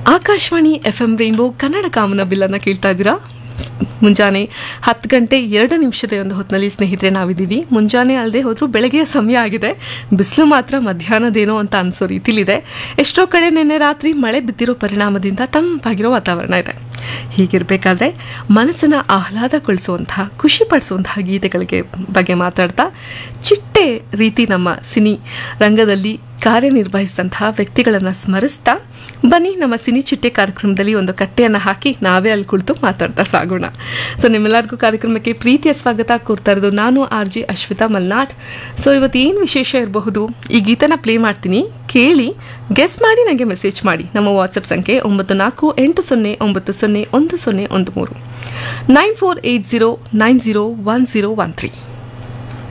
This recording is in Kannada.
Akashvani F M rainbow Kannada ಕಾಮನ ಬಿಲ್ಲನ್ನು ಕೇಳ್ತಾ ಇದ್ದೀರಾ ಸ್- ಮುಂಜಾನೆ ಹತ್ತು ಗಂಟೆ ಎರಡು ನಿಮಿಷದ ಒಂದು ಹೊತ್ತಿನಲ್ಲಿ ಸ್ನೇಹಿತರೆ ನಾವಿದ್ದೀವಿ ಮುಂಜಾನೆ ಅಲ್ಲದೆ ಹೋದರೂ ಬೆಳಗ್ಗೆಯ ಸಮಯ ಆಗಿದೆ ಬಿಸಿಲು ಮಾತ್ರ ಮಧ್ಯಾಹ್ನದೇನೋ ಅಂತ ಅನಿಸೋ ರೀತಿಲಿದೆ ಎಷ್ಟೋ ಕಡೆ ನಿನ್ನೆ ರಾತ್ರಿ ಮಳೆ ಬಿದ್ದಿರೋ ಪರಿಣಾಮದಿಂದ ತಂಪಾಗಿರೋ ವಾತಾವರಣ ಇದೆ ಹೀಗಿರಬೇಕಾದ್ರೆ ಮನಸ್ಸನ್ನು ಆಹ್ಲಾದಗೊಳಿಸುವಂತಹ ಖುಷಿ ಪಡಿಸುವಂತಹ ಗೀತೆಗಳಿಗೆ ಬಗ್ಗೆ ಮಾತಾಡ್ತಾ ಚಿಟ್ಟೆ ರೀತಿ ನಮ್ಮ ಸಿನಿ ರಂಗದಲ್ಲಿ ಕಾರ್ಯನಿರ್ವಹಿಸಿದಂತಹ ವ್ಯಕ್ತಿಗಳನ್ನು ಸ್ಮರಿಸ್ತಾ ಬನ್ನಿ ನಮ್ಮ ಸಿನಿ ಚಿಟ್ಟೆ ಕಾರ್ಯಕ್ರಮದಲ್ಲಿ ಒಂದು ಕಟ್ಟೆಯನ್ನು ಹಾಕಿ ನಾವೇ ಅಲ್ಲಿ ಕುಳಿತು ಮಾತಾಡ್ತಾ ಸಾಗೋಣ ಸೊ ನಿಮ್ಮೆಲ್ಲರಿಗೂ ಕಾರ್ಯಕ್ರಮಕ್ಕೆ ಪ್ರೀತಿಯ ಸ್ವಾಗತ ಕೋರ್ತಾ ಇರೋದು ನಾನು R J Ashwitha Malnad so ಇವತ್ತು ಏನು ವಿಶೇಷ ಇರಬಹುದು ಈ ಗೀತನ ಪ್ಲೇ ಮಾಡ್ತೀನಿ ಕೇಳಿ ಗೆಸ್ ಮಾಡಿ ನನಗೆ ಮೆಸೇಜ್ ಮಾಡಿ ನಮ್ಮ ವಾಟ್ಸಪ್ ಸಂಖ್ಯೆ ಒಂಬತ್ತು ನಾಲ್ಕು ಎಂಟು ಸೊನ್ನೆ ಒಂಬತ್ತು ಸೊನ್ನೆ ಒಂದು ಸೊನ್ನೆ ಒಂದು ಮೂರು nine four eight zero nine zero one zero one three